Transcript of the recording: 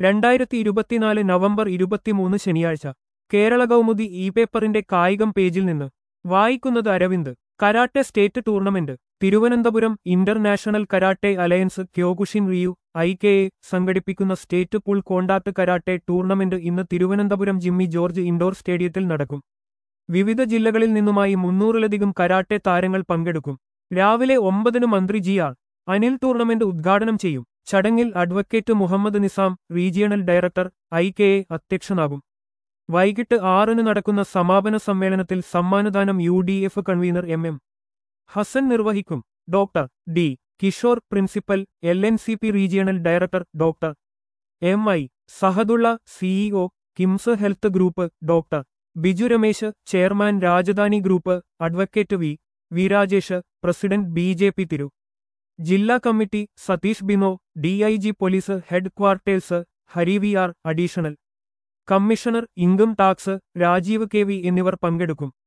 രണ്ടായിരത്തി ഇരുപത്തിനാല് നവംബർ ഇരുപത്തിമൂന്ന് ശനിയാഴ്ച കേരള കൗമുദി ഇ പേപ്പറിന്റെ കായികം പേജിൽ നിന്ന് വായിക്കുന്നത് Aravind karate state tournament Thiruvananthapuram international karate alliance Kyokushin Ryu I K A സംഘടിപ്പിക്കുന്ന state pool contact karate tournament ഇന്ന് തിരുവനന്തപുരം ജിമ്മി ജോർജ് ഇൻഡോർ സ്റ്റേഡിയത്തിൽ നടക്കും വിവിധ ജില്ലകളിൽ നിന്നുമായി മുന്നൂറിലധികം കരാട്ടെ താരങ്ങൾ പങ്കെടുക്കും രാവിലെ ഒമ്പതിന് മന്ത്രി ജി ആർ അനിൽ ടൂർണമെന്റ് ഉദ്ഘാടനം ചെയ്യും ചടങ്ങിൽ advocate Muhammad Nizam regional director I K A അധ്യക്ഷനാകും വൈകിട്ട് ആറിന് നടക്കുന്ന സമാപന സമ്മേളനത്തിൽ സമ്മാനദാനം U D F convener M M Hassan നിർവഹിക്കും doctor D Kishore principal L N C P regional director doctor M I Sahadulla CEO KIMS health group doctor Biju Ramesh chairman Rajadhani group advocate V V Rajesh president B J P Thiru ജില്ലാ committee Satheesh Bino D I G police head quarters Hari V R additional commissioner income tax Rajeev K V എന്നിവർ പങ്കെടുക്കും